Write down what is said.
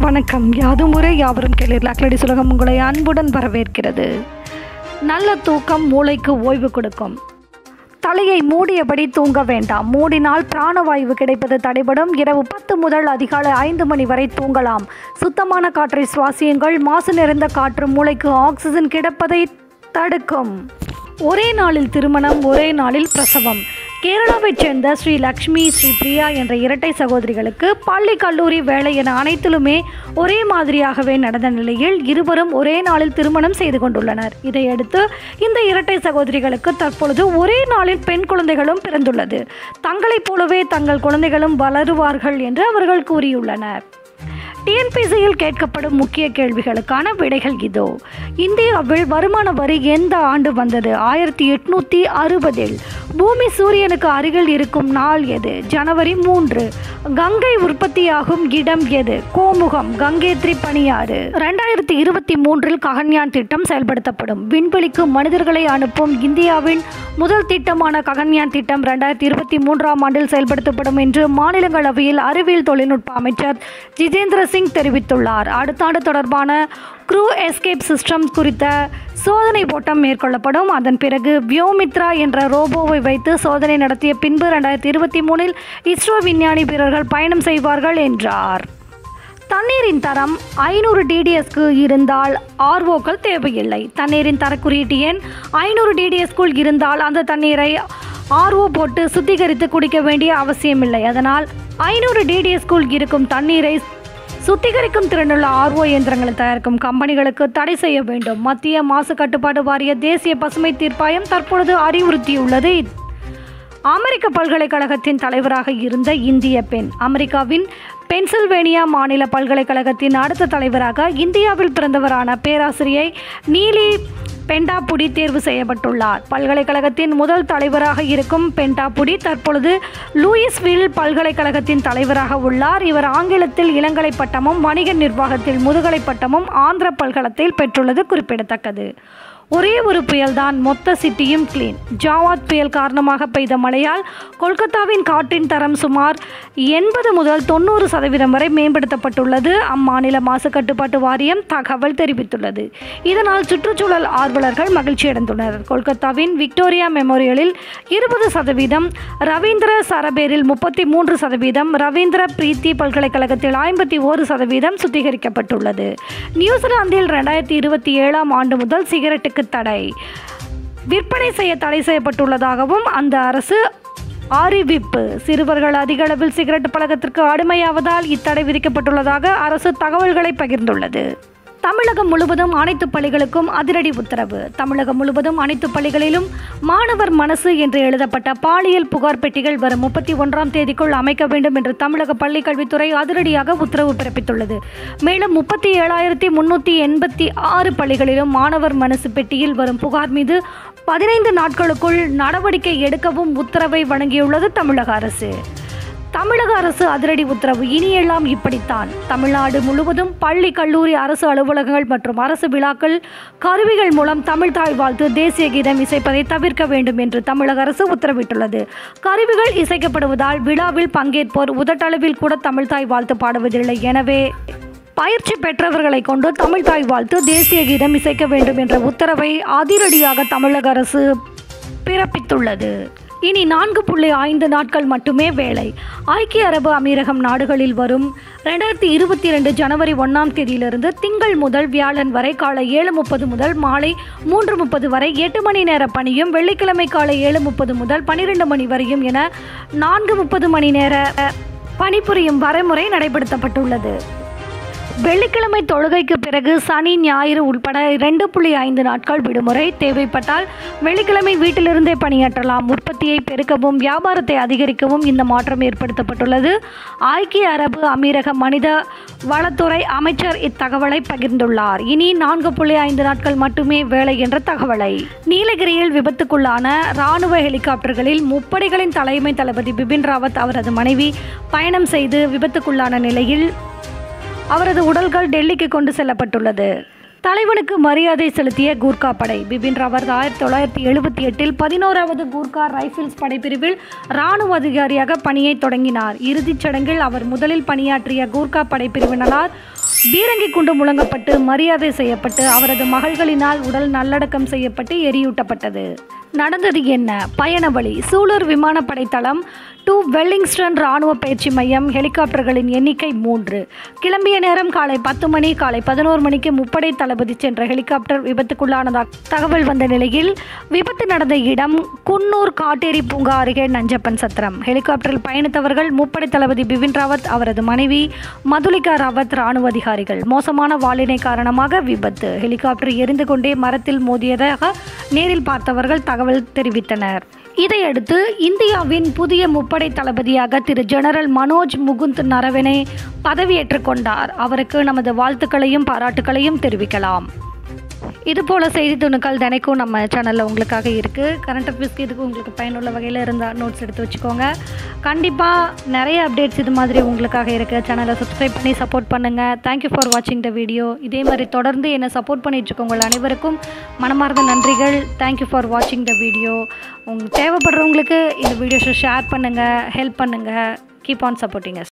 வணக்கம் யாதும் முறை யாவரும் கேளீர் லாக்லடி சுலகம் உங்களை அன்புடன் வரவேற்கிறது நல்ல தூக்கம் மூளைக்கு ஓய்வு கொடுக்கும் தலையை மூடியபடி தூங்க வேண்டாம் மூடினால் பிராணவாயு கிடைப்பது தடைபடும் இரவு பத்து முதல் அதிகாலை ஐந்து மணி வரை தூங்கலாம் சுத்தமான காற்றை சுவாசியுங்கள் மாசு நிறைந்த காற்று மூளைக்கு ஆக்சிஜன் கிடைப்பதை தடுக்கும் ஒரே நாளில் திருமணம் ஒரே நாளில் பிரசவம் கேரளாவைச் சேர்ந்த ஸ்ரீ லக்ஷ்மி ஸ்ரீ பிரியா என்ற இரட்டை சகோதரிகளுக்கு பள்ளி கல்லூரி வேலை என அனைத்திலுமே ஒரே மாதிரியாகவே நடந்த நிலையில் இருவரும் ஒரே நாளில் திருமணம் செய்து கொண்டுள்ளனர் இதையடுத்து இந்த இரட்டை சகோதரிகளுக்கு தற்பொழுது ஒரே நாளில் பெண் குழந்தைகளும் பிறந்துள்ளது தங்களைப் போலவே தங்கள் குழந்தைகளும் வளருவார்கள் என்று அவர்கள் கூறியுள்ளனர் டிஎன்பிசியில் கேட்கப்படும் முக்கிய கேள்விகளுக்கான விடைகள் இதோ இந்தியாவில் வருமான வரி எந்த ஆண்டு வந்தது ஆயிரத்தி எட்நூத்தி அறுபதில் பூமி சூரியனுக்கு அருகில் இருக்கும் நாள் எது ஜனவரி மூன்று கங்கை உற்பத்தியாகும் இடம் எது கோமுகம் கங்கேத்ரி பனியாறு ரெண்டாயிரத்தி இருபத்தி மூன்றில் ககன்யான் திட்டம் செயல்படுத்தப்படும் விண்வெளிக்கு மனிதர்களை அனுப்பும் இந்தியாவின் முதல் திட்டமான ககன்யான் திட்டம் ரெண்டாயிரத்தி இருபத்தி மூன்றாம் ஆண்டில் செயல்படுத்தப்படும் என்று மாநிலங்களவையில் அறிவியல் தொழில்நுட்ப அமைச்சர் ஜிதேந்திர சிங் தெரிவித்துள்ளார் அடுத்த ஆண்டு தொடர்பான க்ரூ எஸ்கேப் சிஸ்டம் குறித்த சோதனை ஓட்டம் மேற்கொள்ளப்படும் அதன் பிறகு வியோமித்ரா என்ற ரோபோவை வைத்து சோதனை நடத்திய பின்பு ரெண்டாயிரத்தி இருபத்தி மூணில் இஸ்ரோ விஞ்ஞானி வீரர்கள் பயணம் செய்வார்கள் என்றார் தண்ணீரின் தரம் ஐநூறு டிடிஎஸ்க்கு இருந்தால் ஆர்ஓக்கள் தேவையில்லை தண்ணீரின் தரக்குறியீட்டு எண் ஐநூறு டிடிஎஸ்க்குள் இருந்தால் அந்த தண்ணீரை ஆர்ஓ போட்டு சுத்திகரித்து குடிக்க வேண்டிய அவசியமில்லை அதனால் ஐநூறு டிடிஎஸ்க்குள் இருக்கும் தண்ணீரை சுத்திகரிக்கும் திறனுள்ள ஆர்ஓ இயந்திரங்களை தயாரிக்கும் கம்பெனிகளுக்கு தடை செய்ய வேண்டும் மத்திய மாசு கட்டுப்பாடு வாரிய தேசிய பசுமை தீர்ப்பாயம் தற்பொழுது அறிவுறுத்தியுள்ளது அமெரிக்க பல்கலைக்கழகத்தின் தலைவராக இருந்த இந்திய பெண் அமெரிக்காவின் பென்சில்வேனியா மாநில பல்கலைக்கழகத்தின் அடுத்த தலைவராக இந்தியாவில் பிறந்தவரான பேராசிரியை நீலி பெண்டாபுடி தேர்வு செய்யப்பட்டுள்ளார் பல்கலைக்கழகத்தின் முதல் தலைவராக இருக்கும் பெண்டாபுடி தற்பொழுது லூயிஸ்வில் பல்கலைக்கழகத்தின் தலைவராக உள்ளார் இவர் ஆங்கிலத்தில் இளங்கலை பட்டமும் வணிக நிர்வாகத்தில் முதுகலை பட்டமும் ஆந்திர பல்கலத்தில் பெற்றுள்ளது குறிப்பிடத்தக்கது ஒரே ஒரு புயல்தான் மொத்த சிட்டியும் கிளீன் ஜாவாத் புயல் காரணமாக பெய்த மழையால் கொல்கத்தாவின் காற்றின் தரம் சுமார் எண்பது முதல் தொண்ணூறு சதவீதம் வரை மேம்படுத்தப்பட்டுள்ளது அம்மாநில மாசு கட்டுப்பாட்டு வாரியம் தகவல் தெரிவித்துள்ளது இதனால் சுற்றுச்சூழல் ஆர்வலர்கள் மகிழ்ச்சியடைந்துள்ளனர் கொல்கத்தாவின் விக்டோரியா மெமோரியலில் இருபது சதவீதம் ரவீந்திர சரபேரில் முப்பத்தி மூன்று சதவீதம் ரவீந்திர பிரீத்தி பல்கலைக்கழகத்தில் ஐம்பத்தி ஒரு சதவீதம் சுத்திகரிக்கப்பட்டுள்ளது நியூசிலாந்தில் ரெண்டாயிரத்தி இருபத்தி ஏழாம் ஆண்டு முதல் சிகரெட்டுக்கு தடை விற்பனை செய்ய தடை செய்யப்பட்டுள்ளதாகவும் அந்த அரசு அறிவிப்பு சிறுவர்கள் அதிக அளவில் சிகரெட் பழக்கத்திற்கு அடிமையாவதால் இத்தடை விதிக்கப்பட்டுள்ளதாக அரசு தகவல்களை பகிர்ந்துள்ளது தமிழகம் முழுவதும் அனைத்து பள்ளிகளுக்கும் அதிரடி உத்தரவு தமிழகம் முழுவதும் அனைத்து பள்ளிகளிலும் மாணவர் மனசு என்று எழுதப்பட்ட பாலியல் புகார் பெட்டிகள் வரும் முப்பத்தி ஒன்றாம் தேதிக்குள் அமைக்க வேண்டும் என்று தமிழக பள்ளிக் கல்வித்துறை அதிரடியாக உத்தரவு பிறப்பித்துள்ளது மேலும் முப்பத்தி ஏழாயிரத்தி முன்னூற்றி எண்பத்தி ஆறு பள்ளிகளிலும் மாணவர் மனசு பெட்டியில் வரும் புகார் மீது பதினைந்து நாட்களுக்குள் நடவடிக்கை எடுக்கவும் உத்தரவை வழங்கியுள்ளது தமிழக அரசு தமிழக அரசு அதிரடி உத்தரவு இனியெல்லாம் இப்படித்தான் தமிழ்நாடு முழுவதும் பள்ளி கல்லூரி அரசு அலுவலகங்கள் மற்றும் அரசு விழாக்கள் கருவிகள் மூலம் தமிழ் தாய் வாழ்த்து தேசிய கீதம் இசைப்பதை தவிர்க்க வேண்டும் என்று தமிழக அரசு உத்தரவிட்டுள்ளது கருவிகள் இசைக்கப்படுவதால் விழாவில் பங்கேற்போர் உதட்டளவில் கூட தமிழ் தாய் வாழ்த்து பாடுவதில்லை எனவே பயிற்சி பெற்றவர்களை கொண்டு தமிழ் தாய் வாழ்த்து தேசிய கீதம் இசைக்க வேண்டும் என்ற உத்தரவை அதிரடியாக தமிழக அரசு பிறப்பித்துள்ளது இனி நான்கு புள்ளி ஐந்து நாட்கள் மட்டுமே வேலை ஐக்கிய அரபு அமீரகம் நாடுகளில் வரும் ரெண்டாயிரத்தி இருபத்தி ரெண்டு ஜனவரி ஒன்றாம் தேதியிலிருந்து திங்கள் முதல் வியாழன் வரை காலை ஏழு முப்பது முதல் மாலை மூன்று முப்பது வரை எட்டு மணி நேர பணியும் வெள்ளிக்கிழமை காலை ஏழு முப்பது முதல் பன்னிரெண்டு மணி வரையும் என நான்கு முப்பது மணி நேர பணிபுரியும் வரைமுறை நடைபெறுத்தப்பட்டுள்ளது வெள்ளிக்கிழமை தொழுகைக்கு பிறகு சனி ஞாயிறு உட்பட இரண்டு புள்ளி ஐந்து நாட்கள் விடுமுறை தேவைப்பட்டால் வெள்ளிக்கிழமை வீட்டிலிருந்தே பணியாற்றலாம் உற்பத்தியை பெருக்கவும் வியாபாரத்தை அதிகரிக்கவும் இந்த மாற்றம் ஏற்படுத்தப்பட்டுள்ளது ஐக்கிய அரபு அமீரக மனித வளத்துறை அமைச்சர் இத்தகவலை பகிர்ந்துள்ளார் இனி நான்கு புள்ளி ஐந்து நாட்கள் மட்டுமே வேலை என்ற தகவலை நீலகிரியில் விபத்துக்குள்ளான இராணுவ ஹெலிகாப்டர்களில் முப்படைகளின் தலைமை தளபதி பிபின் ராவத் அவரது மனைவி பயணம் செய்து விபத்துக்குள்ளான நிலையில் அவரது உடல்கள் டெல்லிக்கு கொண்டு செல்லப்பட்டுள்ளது தலைவனுக்கு மரியாதை செலுத்திய கூர்கா படை பிபின் ராவத் ஆயிரத்தி தொள்ளாயிரத்தி எழுபத்தி எட்டில் பதினோராவது கூர்கா ரைஃபிள்ஸ் படைப்பிரிவில் இராணுவ அதிகாரியாக பணியை தொடங்கினார் இறுதிச் சடங்கில் அவர் முதலில் பணியாற்றிய கூர்கா படைப்பிரிவினரால் பீரங்கி குண்டு முழங்கப்பட்டு மரியாதை செய்யப்பட்டு அவரது மகள்களினால் உடல் நல்லடக்கம் செய்யப்பட்டு எரியூட்டப்பட்டது நடந்தது என்ன பயண வழி சூலூர் விமானப்படை தளம் டு வெல்லிங்ஸ்டன் இராணுவ பயிற்சி மையம் ஹெலிகாப்டர்களின் எண்ணிக்கை மூன்று கிளம்பிய நேரம் காலை பத்து மணி காலை பதினோரு மணிக்கு முப்படை தளபதி சென்ற ஹெலிகாப்டர் விபத்துக்குள்ளானதாக தகவல் வந்த நிலையில் விபத்து நடந்த இடம் குன்னூர் காட்டேரி பூங்கா அருகே நஞ்சப்பன் சத்திரம் ஹெலிகாப்டரில் பயணித்தவர்கள் முப்படை தளபதி பிபின் ராவத் அவரது மனைவி மதுலிகா ராவத் இராணுவ அதிகாரிகள் மோசமான வாளினை காரணமாக விபத்து ஹெலிகாப்டர் எரிந்து கொண்டே மரத்தில் மோதியதாக நேரில் பார்த்தவர்கள் தகவல் தெரிவித்தனர் இதையடுத்து இந்தியாவின் புதிய முப்படை தளபதியாக திரு ஜெனரல் மனோஜ் முகுந்த் நரவனே பதவியேற்றுக் கொண்டார் அவருக்கு நமது வாழ்த்துக்களையும் பாராட்டுக்களையும் தெரிவிக்கலாம் இது போல் செய்தி துணுக்கள் தினைக்கும் நம்ம சேனலில் உங்களுக்காக இருக்குது கரண்ட் அஃபேர்ஸ்க்கு இதுக்கு உங்களுக்கு பயனுள்ள வகையில் இருந்தால் நோட்ஸ் எடுத்து வச்சுக்கோங்க கண்டிப்பாக நிறைய அப்டேட்ஸ் இது மாதிரி உங்களுக்காக இருக்குது சேனலை சப்ஸ்கிரைப் பண்ணி சப்போர்ட் பண்ணுங்கள் தேங்க்யூ ஃபார் வாட்சிங் த வீடியோ இதே மாதிரி தொடர்ந்து என்னை சப்போர்ட் பண்ணிட்டுருக்கோங்க அனைவருக்கும் மனமார்ந்த நன்றிகள் தேங்க்யூ ஃபார் வாட்சிங் த வீடியோ உங்க தேவைப்படுறவங்களுக்கு இந்த வீடியோஸை ஷேர் பண்ணுங்கள் ஹெல்ப் பண்ணுங்கள் கீப் ஆன் சப்போர்ட்டிங்